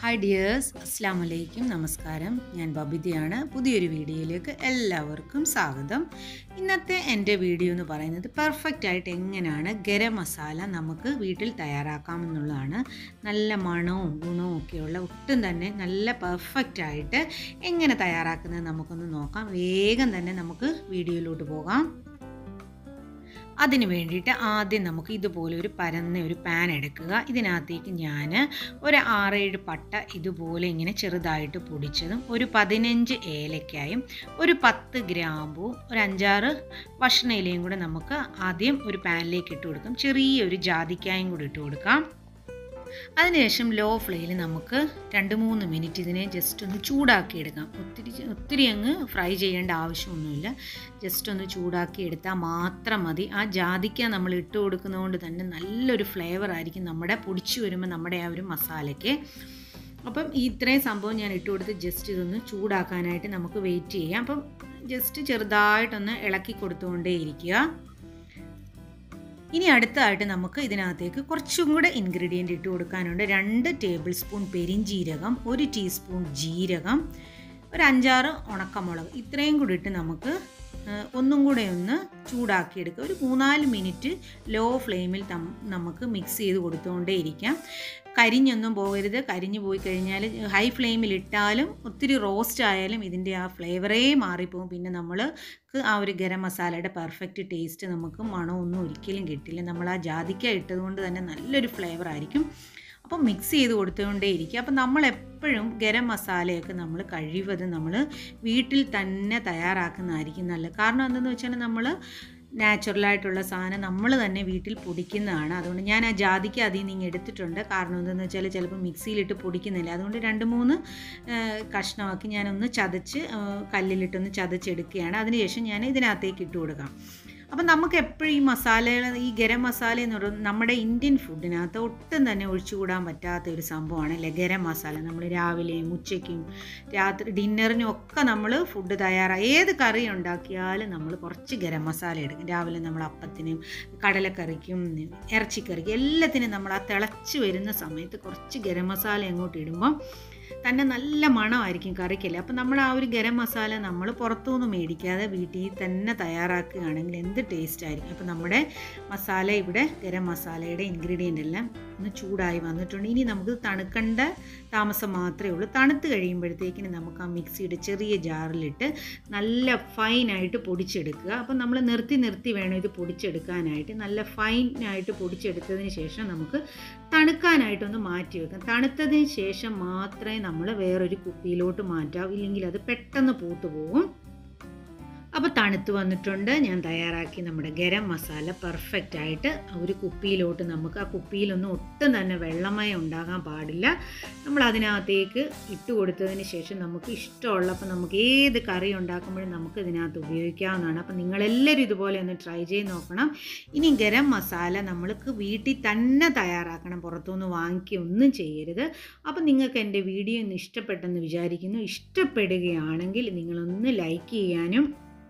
hi dears അസ്സാം വലൈക്കും നമസ്കാരം ഞാൻ ബബിതയാണ് പുതിയൊരു വീഡിയോയിലേക്ക് എല്ലാവർക്കും സ്വാഗതം ഇന്നത്തെ എൻ്റെ വീഡിയോ എന്ന് പറയുന്നത് പെർഫെക്റ്റ് ആയിട്ട് എങ്ങനെയാണ് ഗരം മസാല നമുക്ക് വീട്ടിൽ തയ്യാറാക്കാമെന്നുള്ളതാണ് നല്ല മണവും ഗുണവും ഒക്കെയുള്ള ഒട്ടും തന്നെ നല്ല പെർഫെക്റ്റ് ആയിട്ട് എങ്ങനെ തയ്യാറാക്കുന്നത് നമുക്കൊന്ന് നോക്കാം വേഗം തന്നെ നമുക്ക് വീഡിയോയിലോട്ട് പോകാം അതിന് വേണ്ടിയിട്ട് ആദ്യം നമുക്ക് ഇതുപോലെ ഒരു പരന്ന ഒരു പാൻ എടുക്കുക ഇതിനകത്തേക്ക് ഞാൻ ഒരു ആറേഴ് പട്ട ഇതുപോലെ ഇങ്ങനെ ചെറുതായിട്ട് പൊടിച്ചതും ഒരു പതിനഞ്ച് ഏലക്കായും ഒരു പത്ത് ഗ്രാമ്പും ഒരു അഞ്ചാറ് ഭക്ഷണ ഇലയും കൂടെ നമുക്ക് ആദ്യം ഒരു പാനിലേക്ക് ഇട്ട് കൊടുക്കാം ചെറിയൊരു ജാതിക്കായും കൂടി ഇട്ട് കൊടുക്കാം അതിനുശേഷം ലോ ഫ്ലെയിമിൽ നമുക്ക് രണ്ട് മൂന്ന് മിനിറ്റ് ഇതിനെ ജസ്റ്റ് ഒന്ന് ചൂടാക്കി എടുക്കാം ഒത്തിരി ഒത്തിരി അങ്ങ് ഫ്രൈ ചെയ്യേണ്ട ആവശ്യമൊന്നുമില്ല ജസ്റ്റ് ഒന്ന് ചൂടാക്കി എടുത്താൽ മാത്രം മതി ആ ജാതിക്ക നമ്മൾ ഇട്ട് കൊടുക്കുന്നതുകൊണ്ട് തന്നെ നല്ലൊരു ഫ്ലേവർ ആയിരിക്കും നമ്മുടെ പൊടിച്ചു വരുമ്പോൾ നമ്മുടെ ആ ഒരു മസാലയ്ക്ക് അപ്പം ഈ ഇത്രയും സംഭവം ഞാൻ ഇട്ട് കൊടുത്ത് ജസ്റ്റ് ഇതൊന്ന് ചൂടാക്കാനായിട്ട് നമുക്ക് വെയിറ്റ് ചെയ്യാം അപ്പം ജസ്റ്റ് ചെറുതായിട്ടൊന്ന് ഇളക്കി കൊടുത്തുകൊണ്ടേ ഇരിക്കുക ഇനി അടുത്തതായിട്ട് നമുക്ക് ഇതിനകത്തേക്ക് കുറച്ചും കൂടെ ഇൻഗ്രീഡിയൻ്റ് ഇട്ട് കൊടുക്കാനുണ്ട് രണ്ട് ടേബിൾ സ്പൂൺ പെരിഞ്ജീരകം ഒരു ടീസ്പൂൺ ജീരകം ഒരു അഞ്ചാറ് ഉണക്കമുളക് ഇത്രയും കൂടി ഇട്ട് നമുക്ക് ഒന്നും കൂടെ ഒന്ന് ചൂടാക്കിയെടുക്കുക ഒരു മൂന്നാല് മിനിറ്റ് ലോ ഫ്ലെയിമിൽ നമുക്ക് മിക്സ് ചെയ്ത് കൊടുത്തുകൊണ്ടേ ഇരിക്കാം കരിഞ്ഞൊന്നും പോകരുത് കരിഞ്ഞു പോയി കഴിഞ്ഞാൽ ഹൈ ഫ്ലെയിമിൽ ഇട്ടാലും ഒത്തിരി റോസ്റ്റ് ആയാലും ഇതിൻ്റെ ആ ഫ്ലേവറേ മാറിപ്പോകും പിന്നെ നമ്മൾ ആ ഒരു ഗരം മസാലയുടെ പെർഫെക്റ്റ് ടേസ്റ്റ് നമുക്ക് മണമൊന്നും ഒരിക്കലും കിട്ടില്ല നമ്മൾ ആ ജാതിക്ക ഇട്ടതുകൊണ്ട് തന്നെ നല്ലൊരു ഫ്ലേവർ ആയിരിക്കും അപ്പം മിക്സ് ചെയ്ത് കൊടുത്തുകൊണ്ടേ ഇരിക്കുക അപ്പം നമ്മൾ എപ്പോഴും ഗരം മസാലയൊക്കെ നമ്മൾ കഴിവതും നമ്മൾ വീട്ടിൽ തന്നെ തയ്യാറാക്കുന്നതായിരിക്കും നല്ലത് കാരണം എന്തെന്ന് വെച്ചാൽ നമ്മൾ നാച്ചുറലായിട്ടുള്ള സാധനം നമ്മൾ തന്നെ വീട്ടിൽ പൊടിക്കുന്നതാണ് അതുകൊണ്ട് ഞാൻ ആ ജാതിക്ക് അതിൽ നിന്ന് എടുത്തിട്ടുണ്ട് കാരണം എന്തെന്ന് വെച്ചാൽ ചിലപ്പോൾ മിക്സിയിലിട്ട് പൊടിക്കുന്നില്ല അതുകൊണ്ട് രണ്ട് മൂന്ന് കഷ്ണമാക്കി ഞാനൊന്ന് ചതച്ച് കല്ലിലിട്ടൊന്ന് ചതച്ചെടുക്കുകയാണ് അതിനുശേഷം ഞാൻ ഇതിനകത്തേക്ക് ഇട്ട് കൊടുക്കാം അപ്പം നമുക്ക് എപ്പോഴും ഈ മസാലകൾ ഈ ഗരം മസാല എന്ന് പറയുന്നത് നമ്മുടെ ഇന്ത്യൻ ഫുഡിനകത്ത് ഒട്ടും തന്നെ ഒഴിച്ചുകൂടാൻ പറ്റാത്ത ഒരു സംഭവമാണ് അല്ലേ ഗരം മസാല നമ്മൾ രാവിലെയും ഉച്ചയ്ക്കും രാത്രി ഡിന്നറിനും ഒക്കെ നമ്മൾ ഫുഡ് തയ്യാറായി ഏത് കറി ഉണ്ടാക്കിയാലും നമ്മൾ കുറച്ച് ഗരം മസാല എടുക്കും രാവിലെ നമ്മൾ അപ്പത്തിനും കടലക്കറിക്കും ഇറച്ചിക്കറിക്കും എല്ലാത്തിനും നമ്മൾ ആ തിളച്ച് വരുന്ന സമയത്ത് കുറച്ച് ഗരം മസാല അങ്ങോട്ട് ഇടുമ്പം തന്നെ നല്ല മണമായിരിക്കും കറിക്കല്ലേ അപ്പോൾ നമ്മൾ ആ ഒരു ഗരം മസാല നമ്മൾ പുറത്തുനിന്ന് മേടിക്കാതെ വീട്ടിൽ തന്നെ തയ്യാറാക്കുകയാണെങ്കിൽ എന്ത് ടേസ്റ്റ് ആയിരിക്കും അപ്പോൾ നമ്മുടെ മസാല ഇവിടെ ഗരം മസാലയുടെ ഇൻഗ്രീഡിയൻ്റ് എല്ലാം ഒന്ന് ചൂടായി വന്നിട്ടുണ്ട് ഇനി നമുക്ക് തണുക്കേണ്ട താമസം മാത്രമേ ഉള്ളൂ തണുത്ത് കഴിയുമ്പോഴത്തേക്കിന് നമുക്ക് ആ മിക്സിയുടെ ചെറിയ ജാറിലിട്ട് നല്ല ഫൈനായിട്ട് പൊടിച്ചെടുക്കുക അപ്പോൾ നമ്മൾ നിർത്തി നിർത്തി വേണം ഇത് പൊടിച്ചെടുക്കാനായിട്ട് നല്ല ഫൈനായിട്ട് പൊടിച്ചെടുത്തതിന് ശേഷം നമുക്ക് തണുക്കാനായിട്ടൊന്ന് മാറ്റി വെക്കാം തണുത്തതിന് ശേഷം മാത്രമേ നമ്മൾ വേറൊരു കുപ്പിയിലോട്ട് മാറ്റാവൂ ഇല്ലെങ്കിൽ അത് പെട്ടെന്ന് പൂത്തു പോകും അപ്പോൾ തണുത്ത് വന്നിട്ടുണ്ട് ഞാൻ തയ്യാറാക്കി നമ്മുടെ ഗരം മസാല പെർഫെക്റ്റ് ആയിട്ട് ഒരു കുപ്പിയിലോട്ട് നമുക്ക് ആ കുപ്പിയിലൊന്നും ഒട്ടും തന്നെ വെള്ളമയം ഉണ്ടാകാൻ പാടില്ല നമ്മൾ അതിനകത്തേക്ക് ഇട്ട് കൊടുത്തതിന് ശേഷം നമുക്ക് ഇഷ്ടമുള്ളപ്പോൾ നമുക്ക് ഏത് കറി ഉണ്ടാക്കുമ്പോഴും നമുക്ക് ഇതിനകത്ത് ഉപയോഗിക്കാവുന്നതാണ് അപ്പോൾ നിങ്ങളെല്ലാവരും ഇതുപോലെ ഒന്ന് ട്രൈ ചെയ്ത് നോക്കണം ഇനി ഗരം മസാല നമ്മൾക്ക് വീട്ടിൽ തന്നെ തയ്യാറാക്കണം പുറത്തുനിന്ന് വാങ്ങിക്കുകയൊന്നും ചെയ്യരുത് അപ്പോൾ നിങ്ങൾക്ക് എൻ്റെ വീഡിയോ ഒന്ന് ഇഷ്ടപ്പെട്ടെന്ന് വിചാരിക്കുന്നു ഇഷ്ടപ്പെടുകയാണെങ്കിൽ നിങ്ങളൊന്ന് ലൈക്ക് ചെയ്യാനും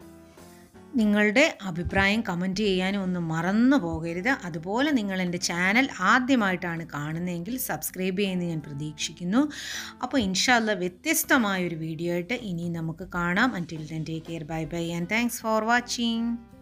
നിങ്ങളുടെ അഭിപ്രായം കമൻറ്റ് ചെയ്യാനും ഒന്നും മറന്നു പോകരുത് അതുപോലെ നിങ്ങൾ എൻ്റെ ചാനൽ ആദ്യമായിട്ടാണ് കാണുന്നതെങ്കിൽ സബ്സ്ക്രൈബ് ചെയ്യുന്നത് ഞാൻ പ്രതീക്ഷിക്കുന്നു അപ്പോൾ ഇൻഷാല്ല വ്യത്യസ്തമായൊരു വീഡിയോ ആയിട്ട് ഇനി നമുക്ക് കാണാം until then take care bye bye and thanks for watching